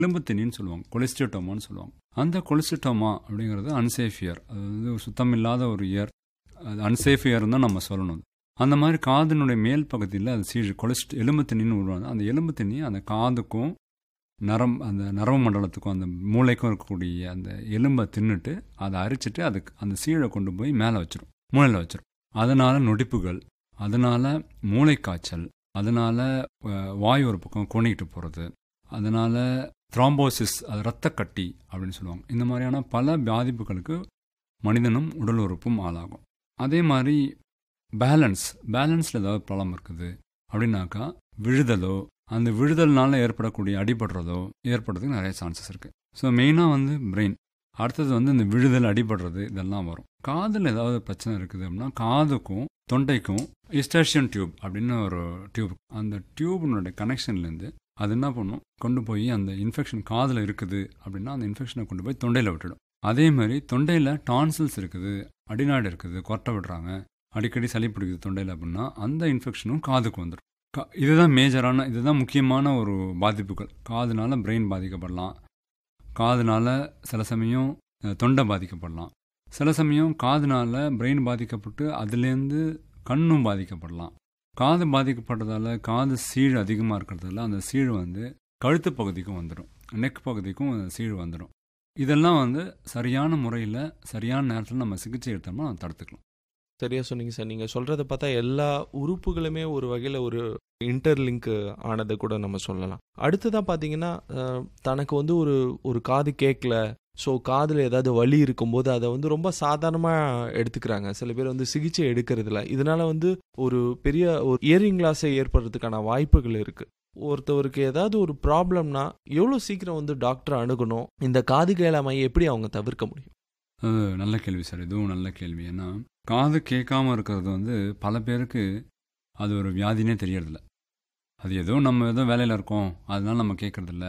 எலும்புத்தினின்னு சொல்லுவாங்க கொலிஸ்டோட்டோமான்னு சொல்லுவாங்க அந்த கொலிஸ்டோட்டோமா அப்படிங்கிறது அன்சேஃப் இயர் அது வந்து ஒரு சுத்தம் இல்லாத ஒரு இயர் அது அன்சேஃப் இயர் தான் நம்ம சொல்லணும் அந்த மாதிரி காதினுடைய மேல் பகுதியில் அது சீழ் கொலிஸ்ட் எலும்பு திண்ணின்னு விடுவாங்க அந்த எலும்பு திண்ணி அந்த காதுக்கும் நரம் அந்த நரம்பு மண்டலத்துக்கும் அந்த மூளைக்கும் இருக்கக்கூடிய அந்த எலும்பை தின்னுட்டு அதை அரிச்சிட்டு அதுக்கு அந்த சீழை கொண்டு போய் மேலே வச்சிரும் மூளையில் வச்சிரும் அதனால நொடிப்புகள் அதனால மூளைக்காய்ச்சல் அதனால அஹ், வாய் ஒரு பக்கம் கோணிக்கிட்டு போகிறது அதனால த்ராம்போசிஸ் அது ரத்த கட்டி அப்படின்னு சொல்லுவாங்க இந்த மாதிரியான பல பாதிப்புகளுக்கு மனிதனும் உடல் உறுப்பும் ஆளாகும் அதே மாதிரி பேலன்ஸ் பேலன்ஸில் ஏதாவது ப்ராப்ளம் இருக்குது அப்படின்னாக்கா விழுதலோ அந்த விழுதல்னால ஏற்படக்கூடிய அடிபடுறதோ ஏற்படுறதுக்கு நிறைய சான்சஸ் இருக்குது ஸோ மெயினாக வந்து பிரெயின் அடுத்தது வந்து இந்த விழுதல் அடிபடுறது இதெல்லாம் வரும் காதில் ஏதாவது பிரச்சனை இருக்குது அப்படின்னா காதுக்கும் தொண்டைக்கும் இஸ்டாஷியன் டியூப் அப்படின்னு ஒரு டியூப் அந்த டியூபினுடைய கனெக்ஷன்லேருந்து அது என்ன பண்ணும் கொண்டு போய் அந்த இன்ஃபெக்ஷன் காதில் இருக்குது அப்படின்னா அந்த இன்ஃபெக்ஷனை கொண்டு போய் தொண்டையில் விட்டுடும் அதே மாதிரி தொண்டையில் டான்சில்ஸ் இருக்குது அடிநாடு இருக்குது கொட்டை விடுறாங்க அடிக்கடி சளி பிடிக்குது தொண்டையில் அப்படின்னா அந்த இன்ஃபெக்ஷனும் காதுக்கு வந்துடும் கா இதுதான் மேஜரான இதுதான் முக்கியமான ஒரு பாதிப்புகள் காதுனால பிரெயின் பாதிக்கப்படலாம் காதுனால சில சமயம் அஹ், தொண்டை பாதிக்கப்படலாம் சில சமயம் காதுனால பிரெயின் பாதிக்கப்பட்டு அதுலேருந்து கண்ணும் பாதிக்கப்படலாம் காது பாதிக்கப்படுறதால காது சீழ் அதிகமாக இருக்கிறதால அந்த சீழ் வந்து கழுத்து பகுதிக்கும் வந்துடும் நெக் பகுதிக்கும் அந்த சீழ் வந்துடும் இதெல்லாம் வந்து சரியான முறையில் சரியான நேரத்தில் நம்ம சிகிச்சை எடுத்தோம்னா நம்ம தடுத்துக்கலாம் சரியா சொன்னீங்க சார் நீங்கள் சொல்கிறத பார்த்தா எல்லா உறுப்புகளுமே ஒரு வகையில் ஒரு இன்டர்லிங்க் ஆனதை கூட நம்ம சொல்லலாம் அடுத்ததாக பார்த்தீங்கன்னா அஹ், தனக்கு வந்து ஒரு ஒரு காது கேட்கல ஸோ காதில் ஏதாவது வலி இருக்கும்போது அதை வந்து ரொம்ப சாதாரணமாக எடுத்துக்கிறாங்க சில பேர் வந்து சிகிச்சை எடுக்கிறதில்ல இதனால வந்து ஒரு பெரிய ஒரு இயரிங் லாஸை ஏற்படுறதுக்கான வாய்ப்புகள் இருக்குது ஒருத்தவருக்கு ஏதாவது ஒரு ப்ராப்ளம்னா எவ்வளோ சீக்கிரம் வந்து டாக்டரை அணுகணும் இந்த காது கேளாமையை எப்படி அவங்க தவிர்க்க முடியும் அது நல்ல கேள்வி சார் இதுவும் நல்ல கேள்வி ஏன்னா காது கேட்காம இருக்கிறது வந்து பல பேருக்கு அது ஒரு வியாதினே தெரியறதில்ல அது ஏதோ நம்ம ஏதோ வேலையில் இருக்கோம் அதனால நம்ம கேட்கறதில்ல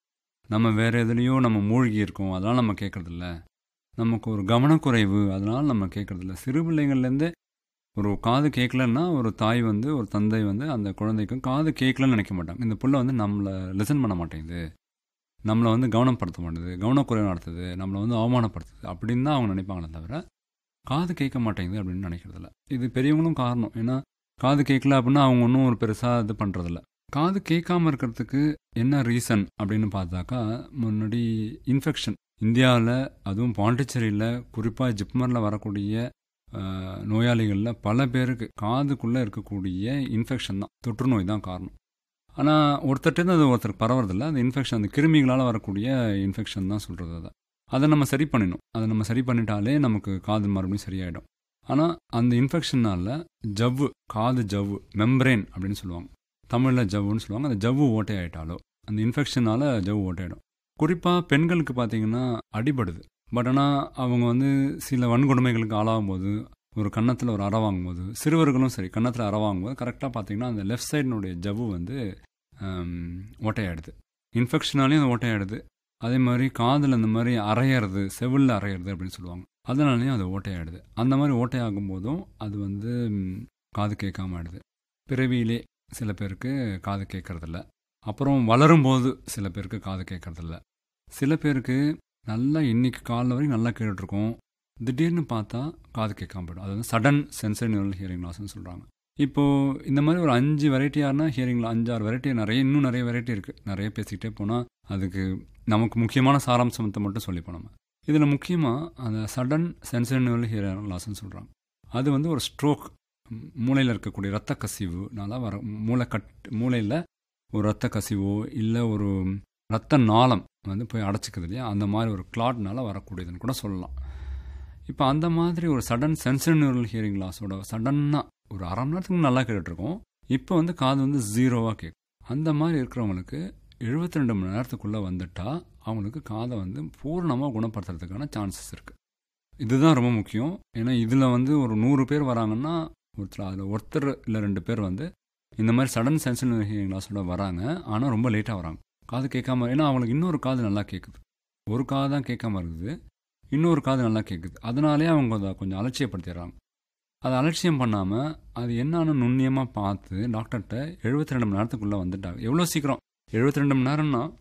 நம்ம வேற எதுலேயோ நம்ம மூழ்கி இருக்கோம் அதனால நம்ம கேட்கறதில்ல நமக்கு ஒரு கவனக்குறைவு அதனால நம்ம கேட்கறதில்ல சிறு பிள்ளைங்கள்லேருந்தே ஒரு காது கேட்கலன்னா ஒரு தாய் வந்து ஒரு தந்தை வந்து அந்த குழந்தைக்கும் காது கேட்கலன்னு நினைக்க மாட்டாங்க இந்த புள்ள வந்து நம்மளை லிசன் பண்ண மாட்டேங்குது நம்மளை வந்து கவனப்படுத்த மாட்டேது கவனக்குறைவு நடத்துது நம்மளை வந்து அவமானப்படுத்துது அப்படின்னு தான் அவங்க நினைப்பாங்களே தவிர காது கேட்க மாட்டேங்குது அப்படின்னு நினைக்கிறதில்ல இது பெரியவங்களும் காரணம் ஏன்னா காது கேட்கல அப்படின்னா அவங்க ஒன்றும் ஒரு பெருசாக இது பண்ணுறதில்ல காது கேட்காம இருக்கிறதுக்கு என்ன ரீசன் அப்படின்னு பார்த்தாக்கா முன்னாடி இன்ஃபெக்ஷன் இந்தியாவில் அதுவும் பாண்டிச்சேரியில் குறிப்பாக ஜிப்மரில் வரக்கூடிய அஹ், நோயாளிகளில் பல பேருக்கு காதுக்குள்ளே இருக்கக்கூடிய இன்ஃபெக்ஷன் தான் தொற்று நோய் தான் காரணம் ஆனால் ஒருத்தர்கிட்ட அது ஒருத்தருக்கு பரவறதில்ல அந்த இன்ஃபெக்ஷன் அந்த கிருமிகளால் வரக்கூடிய இன்ஃபெக்ஷன் தான் சொல்கிறது அதை அதை நம்ம சரி பண்ணிடணும் அதை நம்ம சரி பண்ணிட்டாலே நமக்கு காது மறுபடியும் சரியாயிடும் ஆனால் அந்த இன்ஃபெக்ஷனால் ஜவ்வு காது ஜவ்வு மெம்பரேன் அப்படின்னு சொல்லுவாங்க தமிழில் ஜவ்வுன்னு சொல்லுவாங்க அந்த ஜவ்வு ஓட்டை ஆயிட்டாலோ அந்த இன்ஃபெக்ஷனால் ஜவ்வு ஓட்டையிடும் குறிப்பாக பெண்களுக்கு பார்த்தீங்கன்னா அடிபடுது பட் ஆனால் அவங்க வந்து சில வன்கொடுமைகளுக்கு ஆளாகும்போது ஒரு கன்னத்தில் ஒரு அறை வாங்கும்போது சிறுவர்களும் சரி கன்னத்தில் அறை வாங்கும்போது கரெக்டாக பார்த்தீங்கன்னா அந்த லெஃப்ட் சைடினுடைய ஜவ்வு வந்து ஆம், ஓட்டையாயிடுது இன்ஃபெக்ஷனாலேயும் அது ஓட்டையாயிடுது அதே மாதிரி காதில் இந்த மாதிரி அரையிறது செவிலில் அரையிறது அப்படின்னு சொல்லுவாங்க அதனாலேயும் அது ஓட்டையாயிடுது அந்த மாதிரி ஓட்டையாகும் போதும் அது வந்து ம், காது கேட்காம ஆயிடுது பிறவியிலே சில பேருக்கு காது கேட்கறதில்ல அப்புறம் வளரும்போது சில பேருக்கு காது கேட்கறதில்ல சில பேருக்கு நல்லா இன்னைக்கு காலைல வரைக்கும் நல்லா கேட்டுட்ருக்கோம் திடீர்னு பார்த்தா காது கேட்காம போயிடும் அது வந்து சடன் சென்சரி நியூரல் ஹியரிங் லாஸ்ன்னு சொல்கிறாங்க இப்போது இந்த மாதிரி ஒரு அஞ்சு வெரைட்டியானா ஹியரிங்கில் அஞ்சாறு வெரைட்டி நிறைய இன்னும் நிறைய வெரைட்டி இருக்குது நிறைய பேசிக்கிட்டே போனால் அதுக்கு நமக்கு முக்கியமான சாராம்சத்தை மட்டும் சொல்லிப்போம் நம்ம இதில் முக்கியமாக அந்த சடன் சென்சரி நியூரல் ஹியரிங் லாஸ்ன்னு சொல்கிறாங்க அது வந்து ஒரு ஸ்ட்ரோக் மூளையில் இருக்கக்கூடிய இரத்த கசிவுனால வர மூளை கட் மூளையில் ஒரு இரத்த கசிவோ இல்லை ஒரு இரத்த நாளம் வந்து போய் அடைச்சிக்குது இல்லையா அந்த மாதிரி ஒரு கிளாட்னால வரக்கூடியதுன்னு கூட சொல்லலாம் இப்போ அந்த மாதிரி ஒரு சடன் சென்சரி நியூரல் ஹியரிங் லாஸோட சடன்னாக ஒரு அரை மணி நேரத்துக்கு நல்லா கேட்டுட்ருக்கோம் இப்போ வந்து காது வந்து ஜீரோவாக கேட்கும் அந்த மாதிரி இருக்கிறவங்களுக்கு எழுபத்தி ரெண்டு மணி நேரத்துக்குள்ளே வந்துட்டா அவங்களுக்கு காதை வந்து பூர்ணமாக குணப்படுத்துறதுக்கான சான்சஸ் இருக்குது இதுதான் ரொம்ப முக்கியம் ஏன்னா இதில் வந்து ஒரு நூறு பேர் வராங்கன்னா ஒருத்தர் அதில் ஒருத்தர் இல்லை ரெண்டு பேர் வந்து இந்த மாதிரி சடன் சென்சிட்டிவ் ஹியரிங் லாஸோட வராங்க ஆனால் ரொம்ப லேட்டாக வராங்க காது கேட்காம ஏன்னா அவங்களுக்கு இன்னொரு காது நல்லா கேட்குது ஒரு காது தான் கேட்காம இருக்குது இன்னொரு காது நல்லா கேட்குது அதனாலே அவங்க அதை கொஞ்சம் அலட்சியப்படுத்திடுறாங்க அதை அலட்சியம் பண்ணாமல் அது என்னன்னு நுண்ணியமாக பார்த்து டாக்டர்கிட்ட எழுபத்தி ரெண்டு மணி நேரத்துக்குள்ளே வந்துட்டாங்க எவ்வளோ சீக்கிரம் எழுபத்தி ரெண்டு மணி நேரம்னா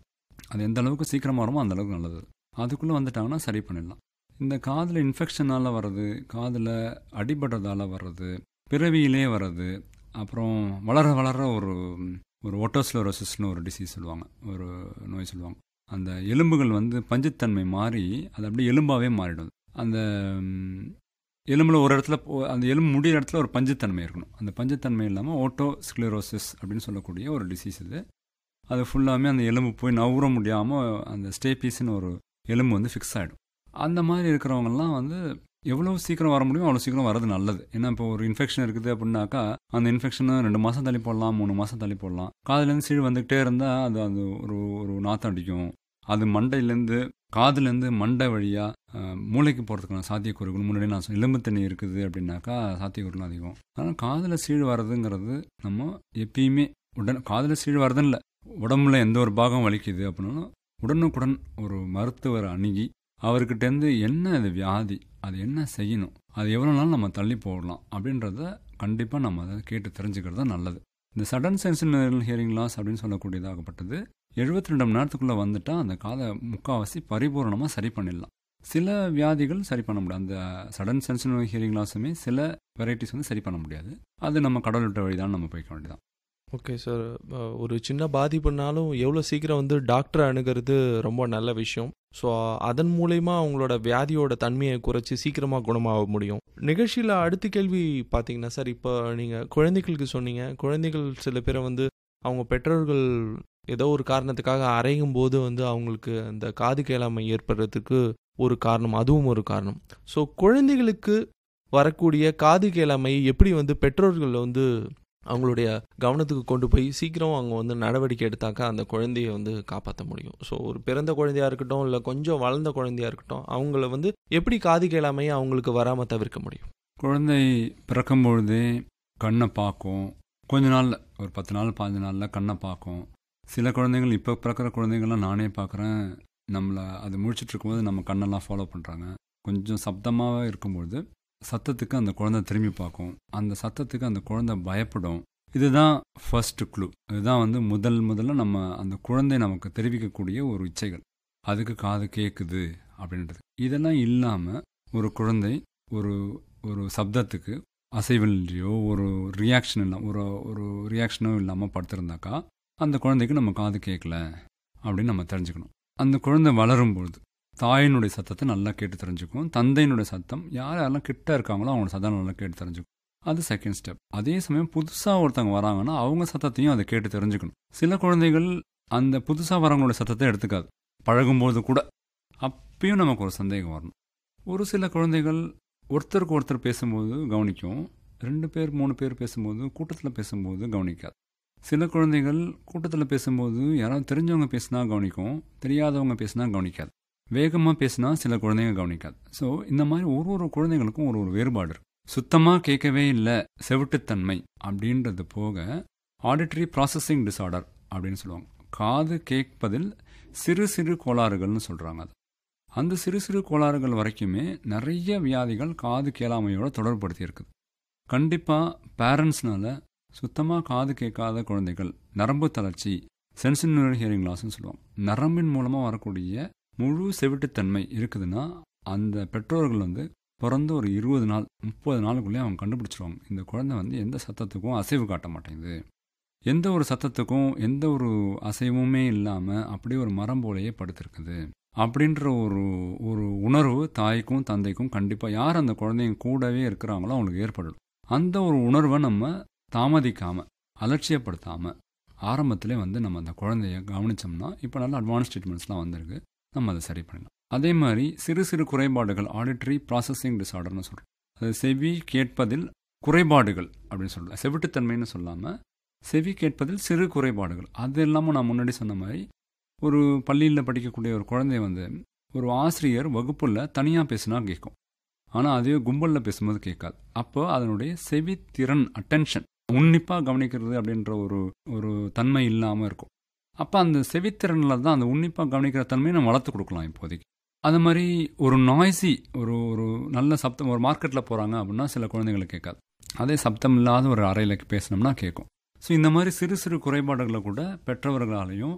அது எந்த அளவுக்கு சீக்கிரமாக வருமோ அந்த அளவுக்கு நல்லது அதுக்குள்ளே வந்துட்டாங்கன்னா சரி பண்ணிடலாம் இந்த காதில் இன்ஃபெக்ஷனால் வர்றது காதில் அடிபடுறதால வர்றது பிறவியிலே வர்றது அப்புறம் வளர வளர ஒரு ஒரு ஓட்டோஸ்லோரோசிஸ்னு ஒரு டிசீஸ் சொல்லுவாங்க ஒரு நோய் சொல்லுவாங்க அந்த எலும்புகள் வந்து பஞ்சுத்தன்மை மாறி அது அப்படியே எலும்பாகவே மாறிடும் அந்த ம், எலும்பில் ஒரு இடத்துல போ- அந்த எலும்பு முடிகிற இடத்துல ஒரு பஞ்சுத்தன்மை இருக்கணும் அந்த பஞ்சுத்தன்மை இல்லாமல் ஓட்டோ ஸ்க்ளரோசிஸ் அப்படின்னு சொல்லக்கூடிய ஒரு டிசீஸ் இது அது ஃபுல்லாமே அந்த எலும்பு போய் நவுற முடியாமல் அந்த ஸ்டேபீஸ்னு ஒரு எலும்பு வந்து ஃபிக்ஸ் ஆகிடும் அந்த மாதிரி இருக்கிறவங்கலாம் வந்து எவ்வளோ சீக்கிரம் வர முடியுமோ அவ்வளோ சீக்கிரம் வரது நல்லது ஏன்னா இப்போ ஒரு இன்ஃபெக்ஷன் இருக்குது அப்படின்னாக்கா அந்த இன்ஃபெக்ஷனை ரெண்டு மாதம் தள்ளி போடலாம் மூணு மாதம் தள்ளி போடலாம் காதுலேருந்து சீழ் வந்துக்கிட்டே இருந்தால் அது அது ஒரு ஒரு நாத்தம் அடிக்கும் அது மண்டையிலேருந்து காதுலேருந்து மண்டை வழியாக மூளைக்கு போகிறதுக்கான சாத்தியக்கூறுகள் முன்னாடி நான் சொன்ன எலும்பு தண்ணி இருக்குது அப்படின்னாக்கா சாத்தியக்கூறுகள் அதிகம் அதனால் காதில் சீழ் வர்றதுங்கிறது நம்ம எப்பயுமே உடன் காதில் சீழ் வர்றதுன்னு இல்லை உடம்புல எந்த ஒரு பாகம் வலிக்குது அப்படின்னாலும் உடனுக்குடன் ஒரு மருத்துவர் அணுகி அவர்கிட்டேருந்து என்ன இது வியாதி அது என்ன செய்யணும் அது எவ்வளோ நாள் நம்ம தள்ளி போடலாம் அப்படின்றத கண்டிப்பாக நம்ம அதை கேட்டு தெரிஞ்சுக்கிறது தான் நல்லது இந்த சடன் சென்சினல் ஹியரிங் லாஸ் அப்படின்னு சொல்லக்கூடியதாகப்பட்டது எழுபத்தி ரெண்டு மணி நேரத்துக்குள்ளே வந்துட்டால் அந்த காதை முக்கால்வாசி பரிபூரணமாக சரி பண்ணிடலாம் சில வியாதிகள் சரி பண்ண முடியாது அந்த சடன் சென்சினல் ஹியரிங் லாஸுமே சில வெரைட்டிஸ் வந்து சரி பண்ண முடியாது அது நம்ம கடவுள் விட்ட வழி தான் நம்ம போய்க்க வேண்டியதான் ஓகே சார் ஒரு சின்ன பாதிப்புனாலும் எவ்வளோ சீக்கிரம் வந்து டாக்டரை அணுகிறது ரொம்ப நல்ல விஷயம் ஸோ அதன் மூலயமா அவங்களோட வியாதியோட தன்மையை குறைச்சி சீக்கிரமாக குணமாக முடியும் நிகழ்ச்சியில் அடுத்த கேள்வி பார்த்தீங்கன்னா சார் இப்போ நீங்கள் குழந்தைகளுக்கு சொன்னீங்க குழந்தைகள் சில பேரை வந்து அவங்க பெற்றோர்கள் ஏதோ ஒரு காரணத்துக்காக அரையும் போது வந்து அவங்களுக்கு அந்த காது கேளாமை ஏற்படுறதுக்கு ஒரு காரணம் அதுவும் ஒரு காரணம் ஸோ குழந்தைகளுக்கு வரக்கூடிய காது கேளாமை எப்படி வந்து பெற்றோர்கள் வந்து அவங்களுடைய கவனத்துக்கு கொண்டு போய் சீக்கிரம் அவங்க வந்து நடவடிக்கை எடுத்தாக்கா அந்த குழந்தைய வந்து காப்பாற்ற முடியும் ஸோ ஒரு பிறந்த குழந்தையா இருக்கட்டும் இல்லை கொஞ்சம் வளர்ந்த குழந்தையா இருக்கட்டும் அவங்கள வந்து எப்படி காது கேளாமையை அவங்களுக்கு வராமல் தவிர்க்க முடியும் குழந்தை பிறக்கும் பொழுதே கண்ணை பார்க்கும் கொஞ்ச நாளில் ஒரு பத்து நாள் பாஞ்சு நாளில் கண்ணை பார்க்கும் சில குழந்தைகள் இப்போ பிறக்கிற குழந்தைங்கள்லாம் நானே பார்க்குறேன் நம்மளை அது முழிச்சிட்டு இருக்கும்போது நம்ம கண்ணெல்லாம் ஃபாலோ பண்ணுறாங்க கொஞ்சம் சப்தமாக இருக்கும்பொழுது சத்தத்துக்கு அந்த குழந்தை திரும்பி பார்க்கும் அந்த சத்தத்துக்கு அந்த குழந்தை பயப்படும் இதுதான் ஃபர்ஸ்ட் க்ளூ இதுதான் வந்து முதல் முதல்ல நம்ம அந்த குழந்தை நமக்கு தெரிவிக்கக்கூடிய ஒரு இச்சைகள் அதுக்கு காது கேட்குது அப்படின்றது இதெல்லாம் இல்லாமல் ஒரு குழந்தை ஒரு ஒரு சப்தத்துக்கு அசைவில்லையோ ஒரு ரியாக்ஷன் இல்லை ஒரு ஒரு ரியாக்ஷனோ இல்லாமல் படுத்திருந்தாக்கா அந்த குழந்தைக்கு நம்ம காது கேட்கல அப்படின்னு நம்ம தெரிஞ்சுக்கணும் அந்த குழந்தை வளரும்பொழுது தாயினுடைய சத்தத்தை நல்லா கேட்டு தெரிஞ்சுக்கும் தந்தையினுடைய சத்தம் யார் யாரெல்லாம் கிட்ட இருக்காங்களோ அவங்களோட சத்தம் நல்லா கேட்டு தெரிஞ்சுக்கும் அது செகண்ட் ஸ்டெப் அதே சமயம் புதுசாக ஒருத்தவங்க வராங்கன்னா அவங்க சத்தத்தையும் அதை கேட்டு தெரிஞ்சுக்கணும் சில குழந்தைகள் அந்த புதுசாக வரவங்களோட சத்தத்தை எடுத்துக்காது பழகும்போது கூட அப்பயும் நமக்கு ஒரு சந்தேகம் வரணும் ஒரு சில குழந்தைகள் ஒருத்தருக்கு ஒருத்தர் பேசும்போது கவனிக்கும் ரெண்டு பேர் மூணு பேர் பேசும்போது கூட்டத்தில் பேசும்போது கவனிக்காது சில குழந்தைகள் கூட்டத்தில் பேசும்போது யாராவது தெரிஞ்சவங்க பேசினா கவனிக்கும் தெரியாதவங்க பேசினா கவனிக்காது வேகமாக பேசினா சில குழந்தைங்க கவனிக்காது ஸோ இந்த மாதிரி ஒரு ஒரு குழந்தைங்களுக்கும் ஒரு ஒரு வேறுபாடு இருக்கு சுத்தமாக கேட்கவே இல்லை செவிட்டுத்தன்மை அப்படின்றது போக ஆடிட்டரி ப்ராசஸிங் டிசார்டர் அப்படின்னு சொல்லுவாங்க காது கேட்பதில் சிறு சிறு கோளாறுகள்னு சொல்கிறாங்க அது அந்த சிறு சிறு கோளாறுகள் வரைக்குமே நிறைய வியாதிகள் காது கேளாமையோட தொடர்படுத்தி இருக்குது கண்டிப்பாக பேரண்ட்ஸ்னால சுத்தமாக காது கேட்காத குழந்தைகள் நரம்பு தளர்ச்சி சென்சினரி ஹியரிங் லாஸ்ன்னு சொல்லுவாங்க நரம்பின் மூலமாக வரக்கூடிய முழு செவிட்டுத்தன்மை இருக்குதுன்னா அந்த பெற்றோர்கள் வந்து பிறந்து ஒரு இருபது நாள் முப்பது நாளுக்குள்ளேயே அவங்க கண்டுபிடிச்சிருவாங்க இந்த குழந்தை வந்து எந்த சத்தத்துக்கும் அசைவு காட்ட மாட்டேங்குது எந்த ஒரு சத்தத்துக்கும் எந்த ஒரு அசைவுமே இல்லாமல் அப்படியே ஒரு மரம் போலையே படுத்திருக்குது அப்படின்ற ஒரு ஒரு உணர்வு தாய்க்கும் தந்தைக்கும் கண்டிப்பாக யார் அந்த குழந்தைங்க கூடவே இருக்கிறாங்களோ அவங்களுக்கு ஏற்படும் அந்த ஒரு உணர்வை நம்ம தாமதிக்காமல் அலட்சியப்படுத்தாமல் ஆரம்பத்திலே வந்து நம்ம அந்த குழந்தைய கவனித்தோம்னா இப்போ நல்ல அட்வான்ஸ் ட்ரீட்மெண்ட்ஸ்லாம் வந்திருக்கு நம்ம அதை சரி பண்ணலாம் அதே மாதிரி சிறு சிறு குறைபாடுகள் ஆடிட்டரி ப்ராசஸிங் டிசார்டர்னு சொல்கிறோம் அது செவி கேட்பதில் குறைபாடுகள் அப்படின்னு சொல்லலாம் செவிட்டுத்தன்மைன்னு சொல்லாமல் செவி கேட்பதில் சிறு குறைபாடுகள் அது இல்லாமல் நான் முன்னாடி சொன்ன மாதிரி ஒரு பள்ளியில் படிக்கக்கூடிய ஒரு குழந்தை வந்து ஒரு ஆசிரியர் வகுப்பில் தனியாக பேசினா கேட்கும் ஆனால் அதே கும்பலில் பேசும்போது கேட்காது அப்போ அதனுடைய செவித்திறன் அட்டென்ஷன் உன்னிப்பாக கவனிக்கிறது அப்படின்ற ஒரு ஒரு தன்மை இல்லாமல் இருக்கும் அப்போ அந்த செவித்திறனில் தான் அந்த உன்னிப்பாக கவனிக்கிற தன்மையை நம்ம வளர்த்து கொடுக்கலாம் இப்போதைக்கு அது மாதிரி ஒரு நாய்ஸி ஒரு ஒரு நல்ல சப்தம் ஒரு மார்க்கெட்டில் போகிறாங்க அப்படின்னா சில குழந்தைங்களுக்கு கேட்காது அதே சப்தம் இல்லாத ஒரு அறையில் பேசினோம்னா கேட்கும் ஸோ இந்த மாதிரி சிறு சிறு குறைபாடுகளை கூட பெற்றவர்களாலையும்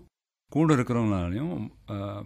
கூட இருக்கிறவங்களாலையும்